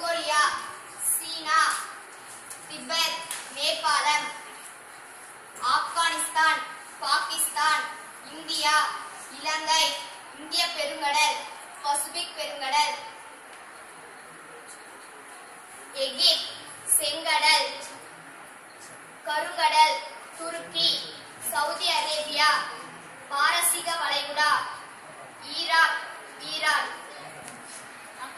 Mongolia சீனா Tibet நேபாளம் Afghanistan Pakistan India இலங்கை இந்திய பெருங்கடல் பசிபிக் பெருங்கடல் எகிப்த் செங்கடல் கருங்கடல் துருக்கி சவுதி அரேபியா பாரசீக வளைகுடா ஈராக் ஈரான்